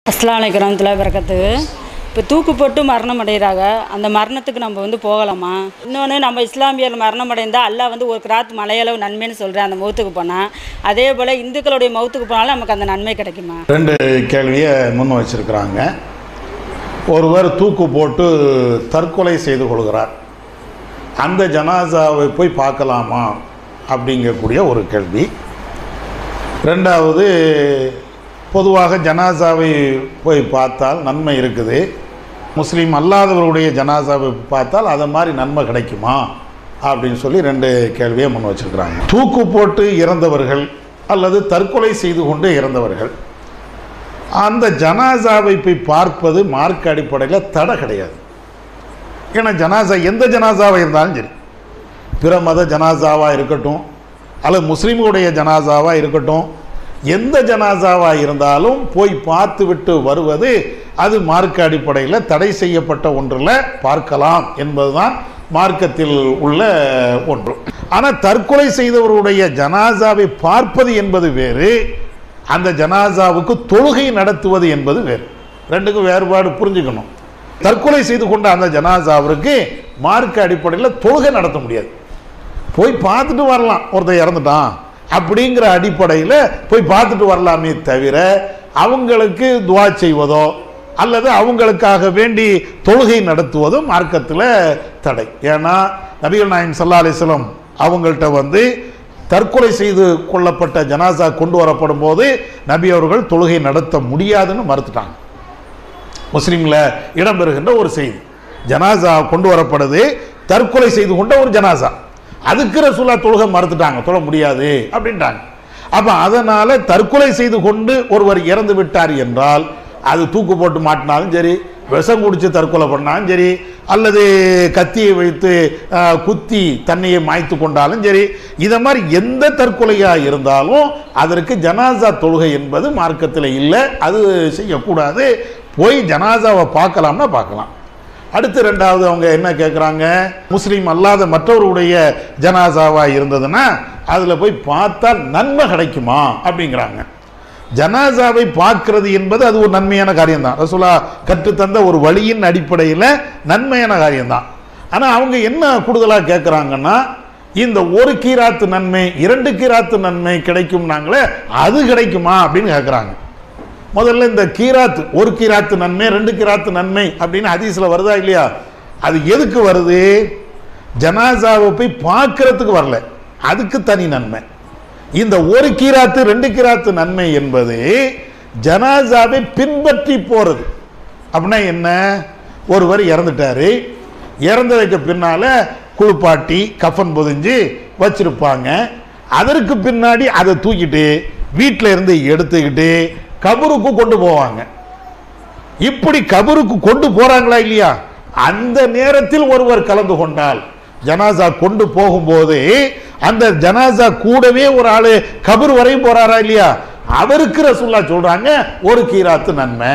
அஸ்லாம் வலைக்கம் ரஹமத்துல்லாஹி வரகத்துக்கு இப்போ தூக்கு போட்டு மரணம் அடைகிறாங்க அந்த மரணத்துக்கு நம்ம வந்து போகலாமா இன்னொன்று நம்ம இஸ்லாமியர் மரணம் அடைந்தால் அல்லாஹ் வந்து ஒரு கிராத் மலையளவு நன்மைன்னு சொல்கிறேன் அந்த மௌத்துக்கு போனால் அதே போல் இந்துக்களுடைய மௌத்துக்கு போனாலும் நமக்கு அந்த நன்மை கிடைக்குமா ரெண்டு கேள்வியை முன் வச்சிருக்கிறாங்க ஒருவர் தூக்கு போட்டு தற்கொலை செய்து கொள்கிறார் அந்த ஜனாசாவை போய் பார்க்கலாமா அப்படிங்கக்கூடிய ஒரு கேள்வி ரெண்டாவது பொதுவாக ஜனாசாவை போய் பார்த்தால் நன்மை இருக்குது முஸ்லீம் அல்லாதவருடைய ஜனாசாவை பார்த்தால் அதை மாதிரி நன்மை கிடைக்குமா அப்படின்னு சொல்லி ரெண்டு கேள்வியை முன் வச்சிருக்கிறாங்க தூக்கு போட்டு இறந்தவர்கள் அல்லது தற்கொலை செய்து கொண்டு இறந்தவர்கள் அந்த ஜனாசாவை போய் பார்ப்பது மார்க் அடிப்படையில் தடை கிடையாது ஏன்னா ஜனாசா எந்த ஜனாசாவாக இருந்தாலும் சரி பிற மத ஜனாசாவாக இருக்கட்டும் அல்லது முஸ்லீம்களுடைய ஜனாசாவாக இருக்கட்டும் எந்த ஜனாசாவாக இருந்தாலும் போய் பார்த்து விட்டு வருவது அது மார்க்க அடிப்படையில் தடை செய்யப்பட்ட ஒன்றில் பார்க்கலாம் என்பதுதான் மார்க்கத்தில் உள்ள ஒன்று ஆனால் தற்கொலை செய்தவருடைய ஜனாசாவை பார்ப்பது என்பது வேறு அந்த ஜனாசாவுக்கு தொழுகை நடத்துவது என்பது வேறு ரெண்டுக்கும் வேறுபாடு புரிஞ்சுக்கணும் தற்கொலை செய்து கொண்ட அந்த ஜனாசாவிற்கு மார்க்க அடிப்படையில் தொழுகை நடத்த முடியாது போய் பார்த்துட்டு வரலாம் ஒருத்தர் இறந்துட்டான் அப்படிங்கிற அடிப்படையில் போய் பார்த்துட்டு வரலாமே தவிர அவங்களுக்கு துவா செய்வதோ அல்லது அவங்களுக்காக வேண்டி தொழுகை நடத்துவதோ மார்க்கத்தில் தடை ஏன்னா நபிகள் நாயம் சல்லா அலிஸ்லம் அவங்கள்ட்ட வந்து தற்கொலை செய்து கொள்ளப்பட்ட ஜனாசா கொண்டு வரப்படும் போது நபி அவர்கள் தொழுகை நடத்த முடியாதுன்னு மறுத்துட்டாங்க முஸ்லீமில் இடம்பெறுகின்ற ஒரு செய்தி ஜனாசா கொண்டு வரப்படுது தற்கொலை செய்து கொண்ட ஒரு ஜனாசா அதுக்கு ரசூலா தொழுகை மறுத்துட்டாங்க தொழ முடியாது அப்படின்ட்டாங்க அப்போ அதனால் தற்கொலை செய்து கொண்டு ஒருவர் இறந்து விட்டார் என்றால் அது தூக்கு போட்டு மாட்டினாலும் சரி விஷம் குடித்து தற்கொலை பண்ணாலும் சரி அல்லது கத்தியை வைத்து ஆஹ், குத்தி தண்ணியை மாய்த்து கொண்டாலும் சரி இதை மாதிரி எந்த தற்கொலையாக இருந்தாலும் அதற்கு ஜனாசா தொழுகை என்பது மார்க்கத்தில் இல்லை அது செய்யக்கூடாது போய் ஜனாசாவை பார்க்கலாம்னா பார்க்கலாம் அடுத்து ரெண்டாவது அவங்க என்ன கேட்குறாங்க முஸ்லீம் அல்லாத மற்றவருடைய ஜனாசாவாக இருந்ததுன்னா அதில் போய் பார்த்தால் நன்மை கிடைக்குமா அப்படிங்கிறாங்க ஜனாசாவை பார்க்கிறது என்பது அது ஒரு நன்மையான காரியம்தான் ரசூலா கற்றுத்தந்த ஒரு வழியின் அடிப்படையில் நன்மையான காரியம்தான் ஆனால் அவங்க என்ன கூடுதலாக கேட்குறாங்கன்னா இந்த ஒரு கீராத்து நன்மை இரண்டு கீராத்து நன்மை கிடைக்கும்னாங்களே அது கிடைக்குமா அப்படின்னு கேட்குறாங்க முதல்ல இந்த கீராத்து ஒரு கீராத்து நன்மை ரெண்டு கீராத்து நன்மை அப்படின்னு ஹதீஸில் வருதா இல்லையா அது எதுக்கு வருது ஜனாசாவை போய் பார்க்கறதுக்கு வரல அதுக்கு தனி நன்மை இந்த ஒரு கீராத்து ரெண்டு கீராத்து நன்மை என்பது ஜனாசாவை பின்பற்றி போறது அப்படின்னா என்ன ஒருவர் இறந்துட்டாரு இறந்ததுக்கு பின்னால குளிப்பாட்டி கஃன் பொதிஞ்சு வச்சிருப்பாங்க அதற்கு பின்னாடி அதை தூக்கிட்டு வீட்டில் இருந்து எடுத்துக்கிட்டு கபருக்கு கொண்டு போவாங்க இப்படி கபருக்கு கொண்டு போறாங்களா இல்லையா அந்த நேரத்தில் ஒருவர் கலந்து கொண்டால் ஜனாசா கொண்டு போகும்போது அந்த ஜனாசா கூடவே ஒரு ஆளு கபர் வரையும் போறாரா இல்லையா அவருக்கு ரசூல்லா சொல்றாங்க ஒரு கீராத்து நன்மை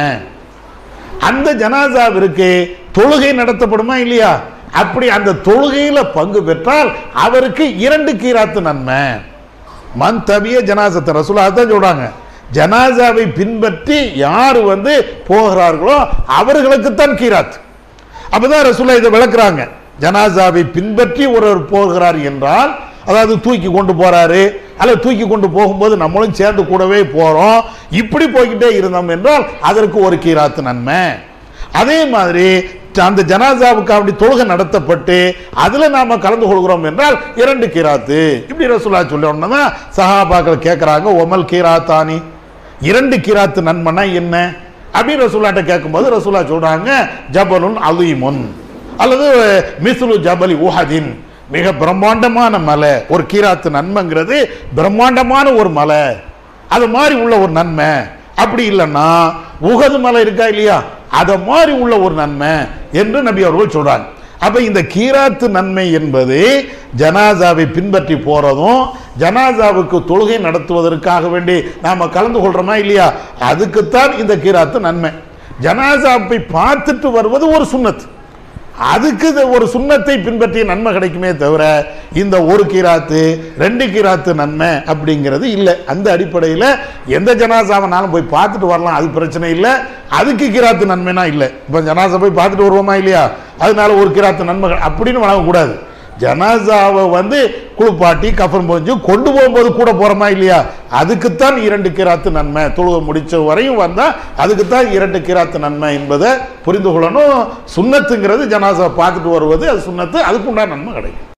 அந்த ஜனாசாவிற்கு தொழுகை நடத்தப்படுமா இல்லையா அப்படி அந்த தொழுகையில பங்கு பெற்றால் அவருக்கு இரண்டு கீராத்து நன்மை மன் தவிய ஜனாசத்தை ரசூலா தான் சொல்றாங்க ஜனாசாவை பின்பற்றி யார் வந்து போகிறார்களோ அவர்களுக்குத்தான் கீராத் அப்பதான் ரசூலா இதை விளக்குறாங்க ஜனாசாவை பின்பற்றி ஒருவர் போகிறார் என்றால் அதாவது தூக்கி கொண்டு போறாரு அல்லது தூக்கி கொண்டு போகும்போது நம்மளும் சேர்ந்து கூடவே போறோம் இப்படி போய்கிட்டே இருந்தோம் என்றால் அதற்கு ஒரு கீராத்து நன்மை அதே மாதிரி அந்த ஜனாசாவுக்கு அப்படி தொழுகை நடத்தப்பட்டு அதுல நாம கலந்து கொள்கிறோம் என்றால் இரண்டு கீராத்து இப்படி ரசூலா சொல்லணும்னா தான் சஹாபாக்கள் கேட்குறாங்க ஒமல் கீராத்தானி இரண்டு கீராத்து நன்மைனா என்ன அப்படின்னு ரசூலாட்ட கேட்கும்போது ரசூலா சொல்றாங்க ஜபலுன் அலீமுன் அல்லது மிஸ்லு ஜபலி உஹதின் மிக பிரம்மாண்டமான மலை ஒரு கீராத்து நன்மைங்கிறது பிரம்மாண்டமான ஒரு மலை அது மாதிரி உள்ள ஒரு நன்மை அப்படி இல்லைன்னா உகது மலை இருக்கா இல்லையா அதை மாதிரி உள்ள ஒரு நன்மை என்று நபி அவர்கள் சொல்றாங்க அப்ப இந்த கீராத்து நன்மை என்பது ஜனாசாவை பின்பற்றி போறதும் ஜனாசாவுக்கு தொழுகை நடத்துவதற்காக வேண்டி நாம கலந்து கொள்றோமா இல்லையா அதுக்குத்தான் இந்த கீராத்து நன்மை ஜனாசாவை பார்த்துட்டு வருவது ஒரு சுன்னத் அதுக்கு இது ஒரு சுண்ணத்தை பின்பற்றிய நன்மை கிடைக்குமே தவிர இந்த ஒரு கீராத்து ரெண்டு கீராத்து நன்மை அப்படிங்கிறது இல்லை அந்த அடிப்படையில் எந்த ஜனாசாவனாலும் போய் பார்த்துட்டு வரலாம் அது பிரச்சனை இல்லை அதுக்கு கிராத்து நன்மைனா இல்லை இப்போ ஜனாசா போய் பார்த்துட்டு வருவோமா இல்லையா அதனால ஒரு கிராத்து நன்மை கிடை- அப்படின்னு வழங்கக்கூடாது ஜனாசாவை வந்து குளிப்பாட்டி கஃன் பொஞ்சு கொண்டு போகும்போது கூட போகிறோமா இல்லையா அதுக்குத்தான் இரண்டு கிராத்து நன்மை தொழுகை முடிச்ச வரையும் வந்தால் அதுக்குத்தான் இரண்டு கிராத்து நன்மை என்பதை புரிந்து கொள்ளணும் சுண்ணத்துங்கிறது ஜனாசா பார்த்துட்டு வருவது அது சுண்ணத்து அதுக்குண்டான நன்மை கிடைக்கும்